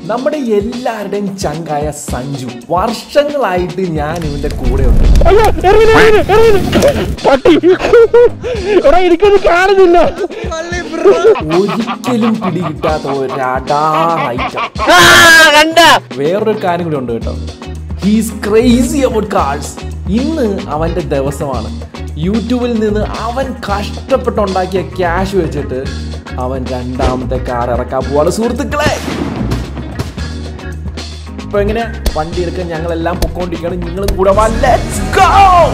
നമ്മുടെ എല്ലാവരുടെയും ചങ്കായ സഞ്ജു വർഷങ്ങളായിട്ട് ഞാൻ ഇവന്റെ കൂടെയുണ്ട് ഒരിക്കലും പിടികിട്ടാത്ത ഒരു അഡാർ ഐറ്റം വേറൊരു കാര്യം കൂടി ഉണ്ട് കേട്ടോ ഹീസ് ക്രേസി അബൌട്ട് കാർഡ്സ് ഇന്ന് അവന്റെ ദിവസമാണ് യൂട്യൂബിൽ നിന്ന് അവൻ കഷ്ടപ്പെട്ടുണ്ടാക്കിയ ക്യാഷ് വെച്ചിട്ട് അവൻ രണ്ടാമത്തെ കാർ ഇറക്കാൻ പോവാണ് സുഹൃത്തുക്കളെ ഇപ്പൊ എങ്ങനെ വണ്ടി എടുക്കാൻ ഞങ്ങളെല്ലാം പൊക്കോണ്ടിരിക്കുകയാണ് നിങ്ങളും കൂടെ വാ ലെറ്റ്സ് ഗോ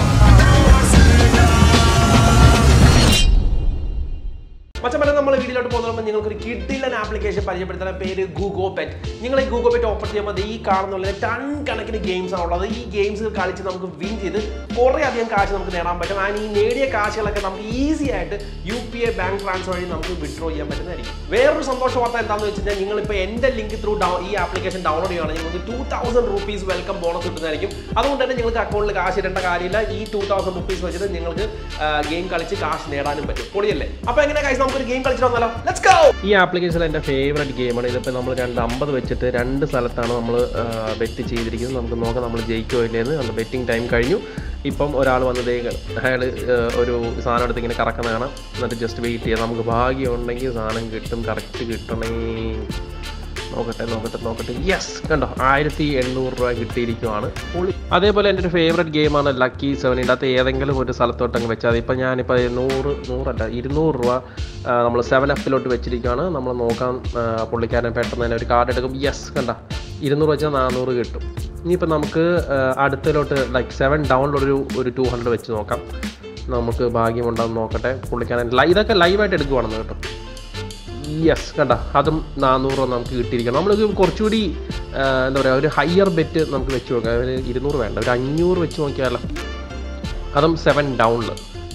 മച്ചമ്മനെ നമ്മൾ വീഡിയോയിലോട്ട് പോകുമ്പോൾ നിങ്ങൾക്ക് ഒരു കിഡിലൻ ആപ്ലിക്കേഷൻ പരിചയപ്പെടുത്തുന്ന പേര് ഗൂഗോ പെറ്റ് നിങ്ങൾ ഈ ഗൂഗോ പെറ്റ് ഓപ്പൺ ചെയ്യുമ്പോൾ ഈ കാണുന്നുള്ള ടൺ കണക്കിന് ഗെയിംസ് ആണുള്ളത് ഈ ഗെയിംസ് കളിച്ച് നമുക്ക് വിൻ ചെയ്ത് കുറേ അധികം കാശ് നമുക്ക് നേടാൻ പറ്റും ആൻഡ് ഈ നേടിയ കാശുകളൊക്കെ നമുക്ക് ഈസി ആയിട്ട് U P I bank transfer വഴി നമുക്ക് വിഡ്രോ ചെയ്യാൻ പറ്റുന്നതായിരിക്കും വേറൊരു സന്തോഷ വാർത്ത എന്താണെന്ന് വെച്ച് കഴിഞ്ഞാൽ നിങ്ങൾ ഇപ്പോൾ എൻ്റെ ലിങ്ക് ത്രൂ ഈ ആപ്ലിക്കേഷൻ ഡൗൺലോഡ് ചെയ്യുകയാണെങ്കിൽ നിങ്ങൾക്ക് two thousand rupees welcome bonus കിട്ടുന്നതായിരിക്കും അതുകൊണ്ട് തന്നെ നിങ്ങൾക്ക് അക്കൗണ്ടിൽ കാശ് ഇടേണ്ട കാര്യമില്ല ഈ ടൂ തൗസൻഡ് റുപ്പീസ് വെച്ചിട്ട് നിങ്ങൾക്ക് ഗെയിം കളിച്ച് കാശ് നേടാനും പറ്റും പൊളിയല്ലേ അപ്പോൾ എങ്ങനെ കാശ് നമുക്കൊരു ഗെയിം കളിച്ചിട്ട് വന്നാലോ ലെറ്റ്സ് ഗോ ഈ ആപ്ലിക്കേഷൻ എൻ്റെ ഫേവറേറ്റ് ഗെയിമാണ് ഇതിപ്പോൾ നമ്മൾ രണ്ട് അമ്പത് വെച്ചിട്ട് രണ്ട് സ്ഥലത്താണ് നമ്മൾ ബെറ്റ് ചെയ്തിരിക്കുന്നത് നമുക്ക് നോക്കാം നമ്മൾ ജയിക്കുമോ ഇല്ലേന്ന് നമ്മൾ ബെറ്റിംഗ് ടൈം കഴിഞ്ഞു ഇപ്പം ഒരാൾ വന്നത് അയാൾ ഒരു സാധനം എടുത്ത് ഇങ്ങനെ കറക്കുന്ന കാണാം എന്നിട്ട് ജസ്റ്റ് വെയിറ്റ് ചെയ്യാം നമുക്ക് ഭാഗ്യം ഉണ്ടെങ്കിൽ സാധനം കിട്ടും കറക്റ്റ് കിട്ടണേ നോക്കട്ടെ നോക്കട്ടെ നോക്കട്ടെ യെസ് കണ്ടോ ആയിരത്തി എണ്ണൂറ് രൂപ കിട്ടിയിരിക്കുവാണ് പൊളി അതേപോലെ എൻ്റെ ഒരു ഫേവറേറ്റ് ഗെയിമാണ് ലക്കി സെവൻ ഇതിനകത്ത് ഏതെങ്കിലും ഒരു സ്ഥലത്തോട്ട് അങ്ങ് വെച്ചാൽ മതി ഇപ്പം ഞാനിപ്പോൾ നൂറ് നൂറല്ല ഇരുന്നൂറ് രൂപ നമ്മൾ സെവൻ എഫിലോട്ട് വെച്ചിരിക്കുകയാണ് നമ്മൾ നോക്കാൻ ആ, പുള്ളിക്കാരൻ പെട്ടെന്ന് തന്നെ ഒരു കാർഡ് എടുക്കും യെസ് കണ്ട ഇരുന്നൂറ് വെച്ചാൽ നാനൂറ് കിട്ടും ഇനിയിപ്പോൾ നമുക്ക് ആ, അടുത്തതിലോട്ട് ലൈക്ക് സെവൻ ഡൗണിലൊരു ഒരു ടു ഹൺഡ്രഡ് വെച്ച് നോക്കാം നമുക്ക് ഭാഗ്യമുണ്ടാകും നോക്കട്ടെ പുള്ളിക്കാരൻ ലൈ ഇതൊക്കെ ലൈവായിട്ട് എടുക്കുവാണെന്ന് കേട്ടോ യെസ് കണ്ട അതും നാനൂറ് രൂപ നമുക്ക് കിട്ടിയിരിക്കണം നമ്മൾ കുറച്ചുകൂടി ആ, എന്താ പറയുക ഒരു ഹയർ ബെറ്റ് നമുക്ക് വെച്ച് നോക്കാം ഒരു ഇരുന്നൂറ് വേണ്ട ഒരു അഞ്ഞൂറ് വെച്ച് നോക്കിയാലോ അതും സെവൻ ഡൗണിൽ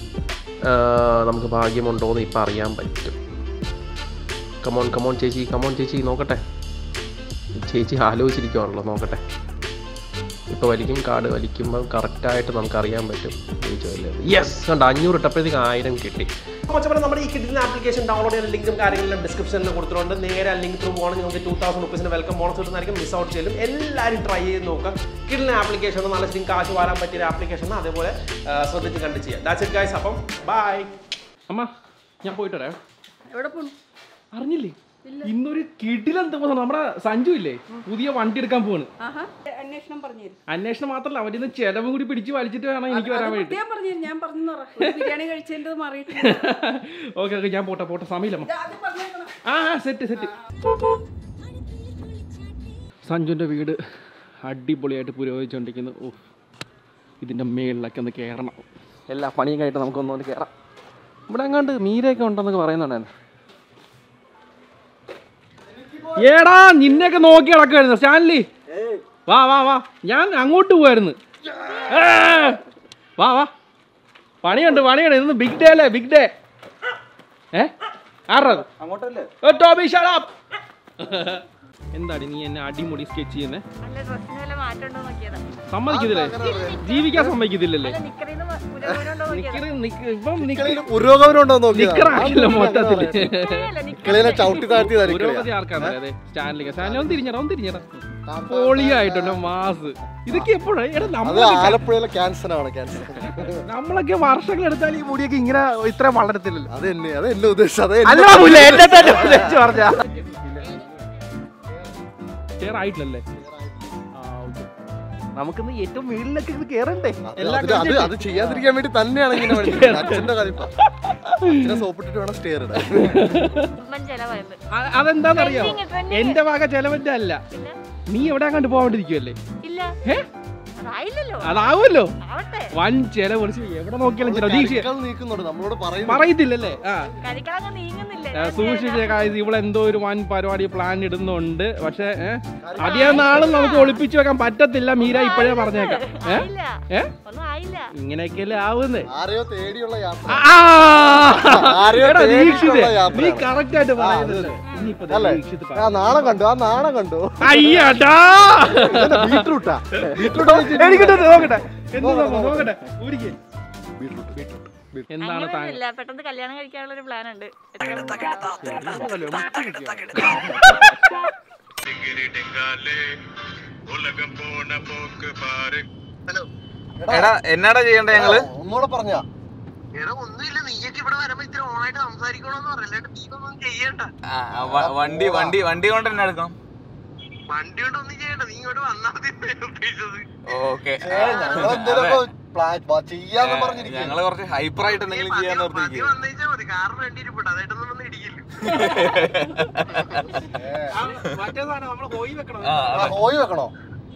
നമുക്ക് ഭാഗ്യമുണ്ടോ എന്ന് ഇപ്പം അറിയാൻ പറ്റും കമോൺ കമോൺ ചേച്ചി കമോൺ ചേച്ചി നോക്കട്ടെ ചേച്ചി ആലോചിച്ചിരിക്കുവാണല്ലോ നോക്കട്ടെ ഇപ്പോൾ വലിക്കും കാർഡ് വലിക്കുമ്പോൾ കറക്റ്റായിട്ട് നമുക്ക് അറിയാൻ പറ്റും യെസ് കണ്ട അഞ്ഞൂറ് ഇട്ടപ്പോഴത്തേക്ക് ആയിരം കിട്ടി കുറച്ചുപോലെ നമ്മുടെ ഈ കിഡിലിന് ആപ്ലിക്കേഷൻ ഡൗൺലോഡ് ചെയ്യുന്ന ലിങ്കും കാര്യങ്ങളും ഡിസ്ക്രിപ്ഷനിൽ കൊടുത്തിട്ടുണ്ട് നേരെ ആ ലിങ്ക് ത്രൂ പോകണം നിങ്ങൾക്ക് ടൂ തൗസൻഡ് റുപ്പീസിന് വെൽക്കം ബോണസ് കിട്ടുന്നതായിരിക്കും മിസ് ഔട്ട് ചെയ്യും എല്ലാവരും ട്രൈ ചെയ്ത് നോക്കുക കിഡിലിന് ആപ്ലിക്കേഷൻ നല്ല ശരിക്കും കാശ് വാരാൻ പറ്റിയ ഒരു ആപ്ലിക്കേഷൻ അതേപോലെ ആ, ശ്രദ്ധിച്ച് കണ്ട് ചെയ്യാം ദാറ്റ്സ് ഇറ്റ് ഗൈസ് അപ്പം ബൈ അമ്മ ഞാൻ പോയിട്ട് വരാം എവിടെ പോണു അറിഞ്ഞില്ലേ ഇന്നൊരു കിടിലൻ ദിവസം നമ്മുടെ സഞ്ജു ഇല്ലേ പുതിയ വണ്ടി എടുക്കാൻ പോവാണ് ആഹാ അന്വേഷണം പറഞ്ഞു തരും അന്വേഷണം മാത്രമല്ല അവൻ്റെ നിന്ന് ചെലവും കൂടി പിടിച്ച് വലിച്ചിട്ട് വേണം എനിക്ക് വരാൻ വേണ്ടി പ്രത്യേകം പറഞ്ഞു തരും ഞാൻ പറഞ്ഞു പറ ഒരു ബിരിയാണി കഴിച്ചതിൻ്റെ മാറിയിട്ടില്ല ഓക്കെ ഓക്കെ ഞാൻ പോട്ടെ പോട്ടെ സമയമില്ലമ്മ ഇത് ആദ്യം പറഞ്ഞേക്കണം ആ സെറ്റ് സെറ്റ് സഞ്ജുവിൻ്റെ വീട് അടിപൊളിയായിട്ട് പുരോഗമിച്ചുകൊണ്ടിരിക്കുന്നു ഓ ഇതിൻ്റെ മേളിലൊക്കെ ഒന്ന് കയറണം എല്ലാ പണിയും കഴിഞ്ഞിട്ട് നമുക്കൊന്നൊന്ന് കയറാം ഇവിടെ എങ്ങാണ്ട് മീരയൊക്കെ ഉണ്ടെന്നൊക്കെ പറയുന്നുണ്ടായിരുന്നു ഏടാ നിന്നെയൊക്കെ നോക്കി നടക്കുമായിരുന്നു സ്റ്റാൻലി വാ വാ വാ ഞാൻ അങ്ങോട്ട് പോവായിരുന്നു ഏ, വാ വാ പണിയുണ്ട് പണിയുണ്ട് ഇന്ന് ബിഗ് ഡേ അല്ലേ ബിഗ് ഡേ ഏ ആറത് ഏ, ടോബി shut up. എന്താണ് നീ എന്നെ അടിമുടി സ്കെച്ച് ചെയ്യുന്നേ അല്ല ഡ്രസ്സിന് വല്ല മാറ്റം ഉണ്ടോ നോക്കിയതാ സമ്മതിക്കത്തില്ലേ ജീവിക്കാൻ സമ്മതിക്കത്തില്ലല്ലേ അല്ല നിക്കറിന്ന് പുരോഗമനം നിക്കറ് നിക്ക് ഇപ്പം നിക്ക് പുരോഗമനം ഉണ്ടോ നിക്കറാക്കില്ല മൊത്തത്തില് കിളിനെ ചവിട്ടി താഴ്ത്തിയതായിരിക്കും പുരോഗതി ആർക്കാണ് അതെ സ്റ്റാൻലിക്ക് സ്റ്റാൻലി ഒന്ന് തിരിഞ്ഞടാ ഒന്ന് തിരിഞ്ഞടാ പൊളിയായിട്ടുണ്ട് മാസ് ഇതൊക്കെ എപ്പോഴാ എടാ അത് നമ്മളൊക്കെ ആലപ്പുഴയിലെ ക്യാൻസർ ആണ് ക്യാൻസർ നമ്മളൊക്കെ വർഷങ്ങൾ എടുത്താൽ ഈ മുടിയൊക്കെ ഇങ്ങനെ ഇത്ര വളരത്തില്ലല്ലോ അത് എന്നെ അത് എന്നെ ഉദ്ദേശിച്ചത് അത് എന്നെ- അല്ല പുല്ല, എന്നെ തന്നെ ഉദ്ദേശിച്ച് പറഞ്ഞാ. Clear ആയിട്ടില്ലല്ലേ ആ, okay. നമുക്കിന്ന് ഏറ്റവും മുകളിലൊക്കെ ഇത് കേറണ്ടേ അത് എല്ലാം അത് അത് അത് ചെയ്യാതിരിക്കാൻ വേണ്ടി തന്നെയാണ് ഇങ്ങനെ പഠിക്കുന്നത് അച്ഛന്റെ കാര്യം അച്ഛനെ സോപ്പിട്ടിട്ട് വേണം സ്റ്റെയർ ഇടാൻ ഉമ്മൻ ചെലവായത് അ- അതെന്താന്നറിയോ Trending, trending. എന്റെ വക ചെലവന്റെ അല്ല പിന്നെ നീ എവിടെ കണ്ടു പോകാൻ വേണ്ടിയിരിക്കുവല്ലേ ഇല്ല ഏ അതായില്ലല്ലോ അതാവുമല്ലോ ആവട്ടെ വൻ ചെലവ് കുറച്ച് എവിടെ നോക്കിയാലും പ്രതീക്ഷ കരിക്കൾ നീക്കുന്നുണ്ട് നമ്മളോട് പറയുന്നു പറയത്തില്ലല്ലേ ആ കരിക്കളങ്ങ് നീങ്ങുന്നില്ല ആ, സൂക്ഷിച്ച കാര്യം ഇവിടെ എന്തോ ഒരു വൻ പരിപാടി പ്ലാൻ ഇടുന്നുണ്ട് പക്ഷെ അധികം നാളും നമുക്ക് ഒളിപ്പിച്ചു വെക്കാൻ പറ്റത്തില്ല മീര ഇപ്പോഴേ പറഞ്ഞേക്കാം ഏ ആയില്ല ഏ ഒന്നും ആയില്ല ഇങ്ങനെയൊക്കെയല്ലേ ആവുന്നേ ആരെയോ തേടിയുള്ള യാത്ര ആ! ആരെയോ എടാ, തേടിയിട്ടുള്ള ദീക്ഷിതേ, യാത്ര. നീ കറക്റ്റ് ആയിട്ട് പറയുന്നത് ഇനിയിപ്പോ ദേ അല്ലേ ദീക്ഷിത് പറ. ആ നാണം കണ്ടു ആ നാണം കണ്ടു അയ്യടാ ബീട്രൂട്ടാ ബീട്രൂട്ട് എനിക്കിട്ട് നോക്കട്ടെ എന്ത് സംഭവം? നോക്കട്ടെ ഊരിക്ക്. ബീട്രൂട്ട് ബീട്രൂട്ട് എന്താണ് താങ്കൾ അങ്ങനെയൊന്നുമില്ല പെട്ടെന്ന് കല്യാണം കഴിക്കാനുള്ള ഒരു പ്ലാൻ ഉണ്ട് എത്ര- എടാ എന്നാടാ ചെയ്യണ്ടേ ഞങ്ങള് ഒന്നുകൂടെ പറഞ്ഞാ ആ, ആ, വ- വണ്ടി വണ്ടി വണ്ടി കൊണ്ട് തന്നെ എടുക്കണം ഓക്കെ ഞങ്ങളെന്തേലൊക്കെ പ്ലാൻ ചെയ്യാന്ന് പറഞ്ഞിരിക്കും ഞങ്ങള് കുറച്ച് ഹൈപ്പർ ആയിട്ട് എന്തെങ്കിലും ചെയ്യാൻ നിർത്തിയിരിക്കും മറ്റേ സാധനം നമ്മൾ പോയി വെക്കണം പോയി വെക്കണോ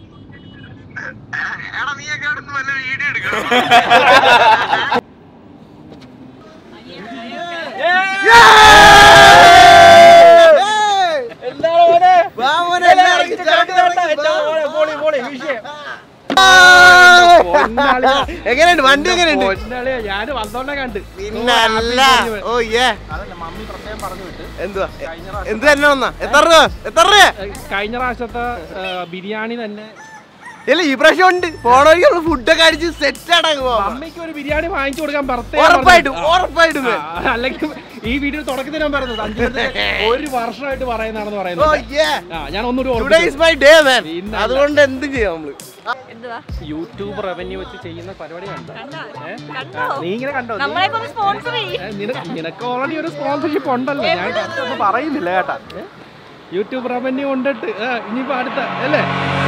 എങ്ങനെയുണ്ട് വണ്ടി എങ്ങനെയുണ്ട് ഞാൻ വന്നോണ്ടെ കണ്ട് പിന്നല്ല ഓ ഏ മമ്മി പ്രത്യേകം പറഞ്ഞു വിട്ട് എന്തുവാ എന്ത് തന്നെ വന്നാ എത്ര രൂപ എത്ര രൂപ കഴിഞ്ഞ പ്രാവശ്യത്തെ ആ, ബിരിയാണി തന്നെ ഇല്ല ഈ പ്രാവശ്യം ഉണ്ട് പോണ വഴിക്ക് നമ്മള് ഫുഡൊക്കെ അടിച്ച് സെറ്റ് ആടാ മമ്മിക്ക് ഒരു ബിരിയാണി വാങ്ങിച്ചു കൊടുക്കാൻ പ്രത്യേകം ഉറപ്പായിട്ടും പറഞ്ഞു. ഉറപ്പായിട്ടും ആ, അല്ലെങ്കിൽ ഈ വീഡിയോ തുടക്കത്തിൽ ഞാൻ പറഞ്ഞത് അഞ്ചു ഒരു വർഷമായിട്ട് പറയുന്നതാണെന്ന് ഓ പറയുന്നത് ഏ ആ ഞാൻ ഒന്നുകൂടി ടുഡേ ഓർമ്മിപ്പിച്ചു. ഇസ് മൈ ഡേ മാൻ പിന്നല്ല. അതുകൊണ്ട് എന്ത് ചെയ്യാം നമ്മള് എന്തുവാ യൂട്യൂബ് റവന്യൂ വെച്ച് ചെയ്യുന്ന പരിപാടി കണ്ടോ കണ്ടോ? ഏ? കണ്ടോ? ആ, നീ ഇങ്ങനെ കണ്ടോ നീ- നമ്മളെ ഒന്ന് സ്പോൺസർ ചെയ്യും ഏ, നിനക്ക് നിനക്ക് ഓൾറെഡി ഒരു സ്പോൺസർഷിപ്പ് ഉണ്ടല്ലോ ഞാൻ ഒന്നും പറയുന്നില്ല കേട്ടാ ഏ? യൂട്യൂബ് റവന്യൂ കൊണ്ടിട്ട് ആ, ഇനിയിപ്പോ അടുത്ത അല്ലേ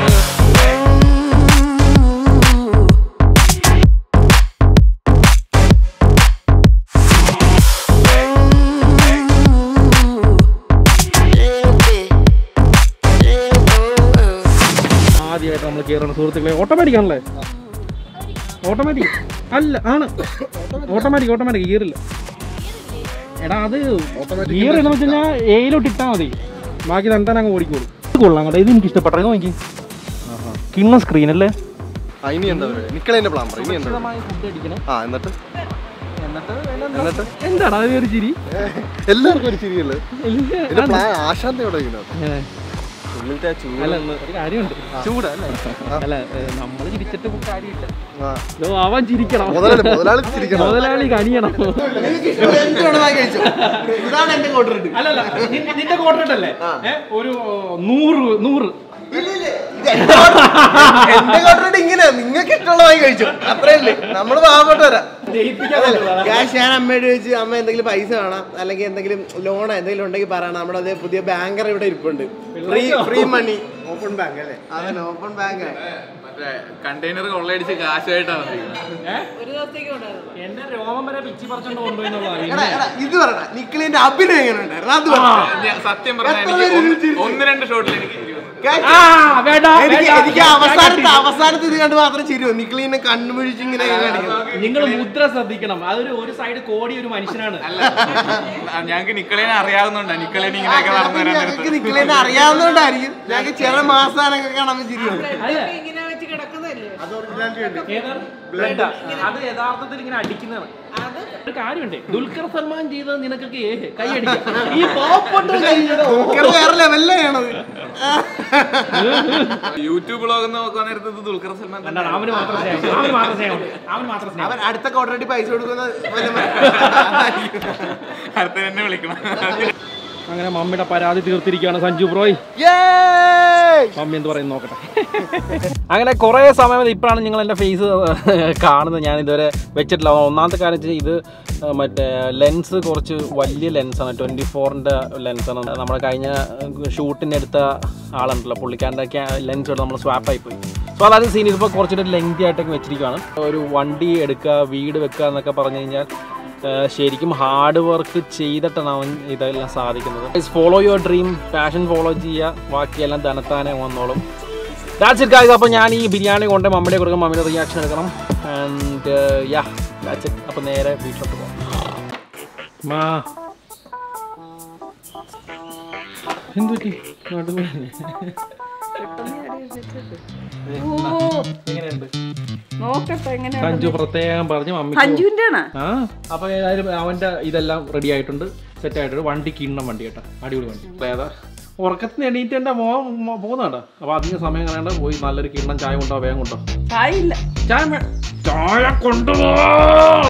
ആദ്യമായിട്ട് നമ്മൾ കയറുന്ന സുഹൃത്തുക്കളെ ഓട്ടോമാറ്റിക് ആണല്ലേ ഓട്ടോമാറ്റിക് അല്ല ആണ് ഓട്ടോമാറ്റിക് ഓട്ടോമാറ്റിക് ഗിയറില്ല എടാ അത് ഗിയർ എന്ന് വെച്ച് കഴിഞ്ഞാൽ എയിലോട്ട് ഇട്ടാൽ മതി ബാക്കി തന്നെ അങ്ങ് ഓടിക്കോളും ഇത് കൊള്ളാം കേട്ടോ ഇത് എനിക്ക് ഇഷ്ടപ്പെട്ടു ഇത് നോക്കി കിണ്ണ സ്ക്രീൻ അല്ലേ ആ, ഇനി എന്താ നിക്കളതിന്റെ പ്ലാൻ പറ ഇനി എന്താ ഫുഡ് അടിക്കണം ആ എന്നിട്ട് എന്നിട്ട് എന്നിട്ട് എന്താടാ അത് ഒരു ചിരി എല്ലാവർക്കും ഒരു ചിരിയല്ലേ ഇല്ല, ഇതിന്റെ പ്ലാൻ ആശാന്തയോടെ ഇങ്ങനെ ഏ, ഉള്ളിലത്തെ ആ ചൂട് അല്ല ഒരു കാര്യമുണ്ട് ചൂട് അല്ലേ അല്ല നമ്മൾ ചിരിച്ചിട്ട് കാര്യമില്ല ആ. ദോ, അവൻ ചിരിക്കണം മുതലാളി മുതലാളി ചിരിക്കണം മുതലാളി കനിയണം ഇതാണ് എന്റെ കോട്ടറിട്ട് അല്ലല്ല നി- നിന്റെ കോട്ടല്ലേ ഒരു നൂറ് നൂറ് എന്റെ കോട്ടറിട്ട് ഇങ്ങനെ നിങ്ങൾക്ക് ഇഷ്ടമുള്ള വാങ്ങി കഴിച്ചു അത്രേ ഉള്ളു നമ്മള് പാവപ്പെട്ട് വരാം ക്യാഷ് ഞാൻ അമ്മയോട് ചോദിച്ചു അമ്മ എന്തെങ്കിലും പൈസ വേണം അല്ലെങ്കിൽ എന്തെങ്കിലും ലോണോ എന്തെങ്കിലും ഉണ്ടെങ്കിൽ പറയണം നമ്മുടെ അതേ പുതിയ ബാങ്കർ ഇവിടെ ഇരിപ്പുണ്ട് free free money open bank അല്ലേ അതെ ഓപ്പൺ ബാങ്ക് മറ്റേ കണ്ടെയ്നർ കൊള്ളയടിച്ച് കാശായിട്ടാണ് വന്നിരിക്കുന്നത് ഒരു ദിവസത്തേക്ക് ഉണ്ടായിരുന്നു എന്റെ രോമം വരെ പിച്ചി പറിച്ചോണ്ട് കൊണ്ടുപോയി എടാ എടാ ഇത് പറയണ നിക്കിളിന്റെ അഭിനയം എങ്ങനെ ഉണ്ടായിരുന്നു അത് പറ. ഞാൻ സത്യം പറഞ്ഞാൽ എത്ര എനിക്ക് പേര് ഒന്ന് ചിരിച്ചു? ഒന്ന് രണ്ട് ഷോട്ടിൽ എനിക്ക് ചിരി വന്നു. കേക്ക്. ആ വേണ്ട എനിക്ക് വേണ്ട. എനിക്ക് അവസാനത്തെ അവസാനത്തെ ഇത് കണ്ട് മാത്രം ചിരി വന്നു നിക്കിളിനെ കണ്ണുമിഴിച്ച് ഇങ്ങനെ കാണിക്കുന്നു നിങ്ങൾ മുദ്ര ശ്രദ്ധിക്കണം അതൊരു ഒരു സൈഡ് കോടി ഒരു മനുഷ്യനാണ് അല്ല ഞങ്ങൾക്ക് നിക്കളേനെ അറിയാവുന്നുണ്ടാ നിക്കളേനെ ഇങ്ങനെയൊക്കെ നടന്നു വരാൻ ഞങ്ങൾക്ക് നേരത്ത് നിക്കിളിനെ അറിയാവുന്നതുകൊണ്ടായിരിക്കും ഞങ്ങൾക്ക് ചില മാസാനൊക്കെ കാണാൻ ചിരി വന്നു ബ്ലഡൊക്കെ ഇങ്ങനെ വെച്ച് കിടക്കുന്നതല്ലേ ഏതാണ്? Blood ആ. അത് യഥാർത്ഥത്തിൽ ഇങ്ങനെ അടിക്കുന്നതാണ് അത് ഒരു കാര്യമുണ്ട് ദുൽഖർ സൽമാൻ ചെയ്തത് നിനക്കൊക്കെ ഏഹ് കൈയടിക്കാം ഈ പാവപ്പെട്ട കൈ ദുൽഖർ വേറെ ലെവലിലാണത് യൂട്യൂബ് ബ്ലോഗ് നോക്കാൻ നേരത്ത് ഇത് ദുൽഖർ സൽമാൻ തന്നെ എന്താണ് അവന് മാത്രം സ്നേഹം അവന് മാത്രം സ്നേഹം അവന് മാത്രം സ്നേഹം അവൻ അടുത്ത കോട്ടറട്ടി പൈസ കൊടുക്കുന്ന വല്ല അടുത്ത തന്നെ വിളിക്കണം അങ്ങനെ മമ്മിയുടെ പരാതി തീർത്തിരിക്കുകയാണ് സഞ്ജു ബ്രോയ് Yay! മമ്മി എന്ത് പറയുന്നു നോക്കട്ടെ അങ്ങനെ കുറേ സമയം ഇപ്പോഴാണ് നിങ്ങൾ എൻ്റെ ഫേസ് കാണുന്നത് ഞാൻ ഇതുവരെ വെച്ചിട്ടില്ല ഒന്നാമത്തെ കാര്യം വെച്ചാൽ ഇത് ആ, മറ്റേ ലെൻസ് കുറച്ച് വലിയ ലെൻസാണ് ട്വൻറ്റി ഫോറിൻ്റെ ലെൻസാണ് നമ്മുടെ കഴിഞ്ഞ ഷൂട്ടിന് എടുത്ത ആളുണ്ടല്ലോ പുള്ളിക്കാരൻ്റെ ലെൻസ് എടുത്ത് നമ്മൾ swap ആയി പോയി സോ അതായത് സീൻ ഇതിപ്പോൾ കുറച്ചുകൂടി ലെങ്തി ആയിട്ടൊക്കെ വെച്ചിരിക്കുകയാണ് ഒരു വണ്ടി എടുക്കുക വീട് വെക്കുക എന്നൊക്കെ പറഞ്ഞു കഴിഞ്ഞാൽ ഏഹ് ശരിക്കും ഹാർഡ് വർക്ക് ചെയ്തിട്ടാണ് അവൻ ഇതെല്ലാം സാധിക്കുന്നത് follow your dream passion follow ചെയ്യുക ബാക്കിയെല്ലാം തനത്താനെ വന്നോളും ദാറ്റ്സ് ഇറ്റ് ഗായ്സ് അപ്പോൾ ഞാൻ ഈ ബിരിയാണി കൊണ്ട് മമ്മിയുടെ കൊടുക്കും മമ്മിയുടെ റിയാക്ഷൻ എടുക്കണം ആൻഡ് യാ ദാറ്റ്സ് ഇറ്റ് അപ്പോൾ നേരെ വീട്ടിലോട്ട് പോകാം മാ എന്ത് പറ്റി നാട്ടിൽ എങ്ങനെയുണ്ട് നോക്കട്ടെ എങ്ങനെ സഞ്ജു പ്രത്യേകം പറഞ്ഞു മമ്മി സഞ്ജുവിന്റെ ആണ് ആ അപ്പൊ ഏതായാലും അവന്റെ ഇതെല്ലാം റെഡി ആയിട്ടുണ്ട് സെറ്റ് ആയിട്ടുണ്ട് വണ്ടി കിണ്ണം വണ്ടി കേട്ടോ അടിപൊളി വണ്ടി ഏതാ ഉറക്കത്തിന് എണീറ്റ് എന്റെ മോ മോ- പോകുന്നുണ്ട് അപ്പൊ അധികം സമയം കളയണ്ട പോയി നല്ലൊരു കിണ്ണം ചായ കൊണ്ടോ വേഗം കൊണ്ടോ ആയില്ല ചായ വേ- ചായ കൊണ്ടുപോ